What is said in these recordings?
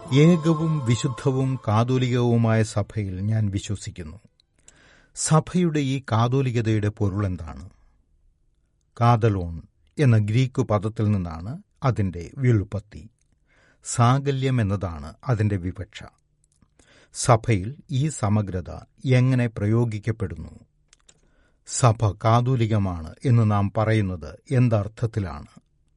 ഏകവും വിശുദ്ധവും കാതോലികവുമായ സഭയിൽ ഞാൻ വിശ്വസിക്കുന്നു സഭയുടെ ഈ കാതോലികതയുടെ പൊരുളെന്താണ് കാതലോൺ എന്ന ഗ്രീക്ക് പദത്തിൽ നിന്നാണ് അതിന്റെ വ്യുൽപ്പത്തി സാകല്യം എന്നതാണ് അതിന്റെ വിവക്ഷ സഭയിൽ ഈ സമഗ്രത എങ്ങനെ പ്രയോഗിക്കപ്പെടുന്നു സഭ കാതോലികമാണ് എന്ന് നാം പറയുന്നത് എന്തർത്ഥത്തിലാണ്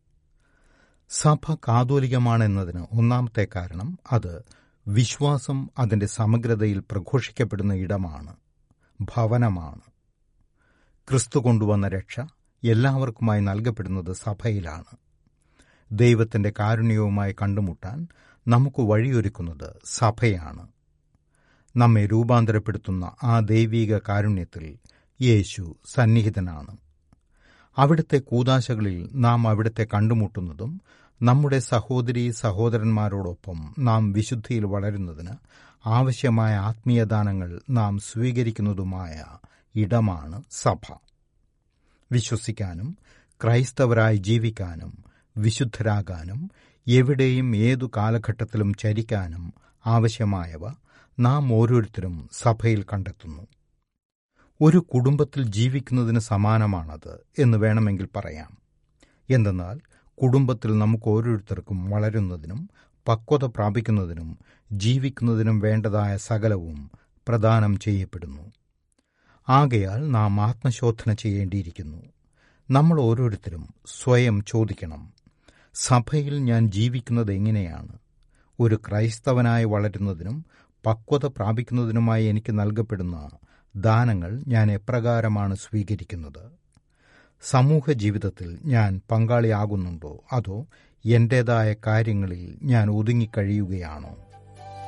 സഭ കാതോലികമാണെന്നതിന് ഒന്നാമത്തെ കാരണം അത് വിശ്വാസം അതിന്റെ സമഗ്രതയിൽ പ്രഘോഷിക്കപ്പെടുന്ന ഇടമാണ് ഭവനമാണ് ക്രിസ്തു കൊണ്ടുവന്ന രക്ഷ എല്ലാവർക്കുമായി നൽകപ്പെടുന്നത് സഭയിലാണ് ദൈവത്തിന്റെ കാരുണ്യവുമായി കണ്ടുമുട്ടാൻ നമുക്ക് വഴിയൊരുക്കുന്നത് സഭയാണ് നമ്മെ രൂപാന്തരപ്പെടുത്തുന്ന ആ ദൈവീക കാരുണ്യത്തിൽ യേശു സന്നിഹിതനാണ് അവിടുത്തെ കൂതാശകളിൽ നാം അവിടുത്തെ കണ്ടുമുട്ടുന്നതും നമ്മുടെ സഹോദരീ സഹോദരന്മാരോടൊപ്പം നാം വിശുദ്ധിയിൽ വളരുന്നതിന് ആവശ്യമായ ആത്മീയദാനങ്ങൾ നാം സ്വീകരിക്കുന്നതുമായ ഇടമാണ് സഭ വിശ്വസിക്കാനും ക്രൈസ്തവരായി ജീവിക്കാനും വിശുദ്ധരാകാനും എവിടെയും ഏതു കാലഘട്ടത്തിലും ചരിക്കാനും ആവശ്യമായവ നാം ഓരോരുത്തരും സഭയിൽ കണ്ടെത്തുന്നു ഒരു കുടുംബത്തിൽ ജീവിക്കുന്നതിന് സമാനമാണത് എന്ന് വേണമെങ്കിൽ പറയാം എന്തെന്നാൽ കുടുംബത്തിൽ നമുക്ക് ഓരോരുത്തർക്കും വളരുന്നതിനും പക്വത പ്രാപിക്കുന്നതിനും ജീവിക്കുന്നതിനും വേണ്ടതായ സകലവും പ്രദാനം ചെയ്യപ്പെടുന്നു ആകയാൽ നാം ആത്മശോധന ചെയ്യേണ്ടിയിരിക്കുന്നു നമ്മൾ ഓരോരുത്തരും സ്വയം ചോദിക്കണം സഭയിൽ ഞാൻ ജീവിക്കുന്നത് എങ്ങനെയാണ് ഒരു ക്രൈസ്തവനായി വളരുന്നതിനും പക്വത പ്രാപിക്കുന്നതിനുമായി എനിക്ക് നൽകപ്പെടുന്ന ദാനങ്ങൾ ഞാൻ എപ്രകാരമാണ് സ്വീകരിക്കുന്നത് സമൂഹ ജീവിതത്തിൽ ഞാൻ പങ്കാളിയാകുന്നുണ്ടോ അതോ എന്റേതായ കാര്യങ്ങളിൽ ഞാൻ ഒതുങ്ങിക്കഴിയുകയാണോ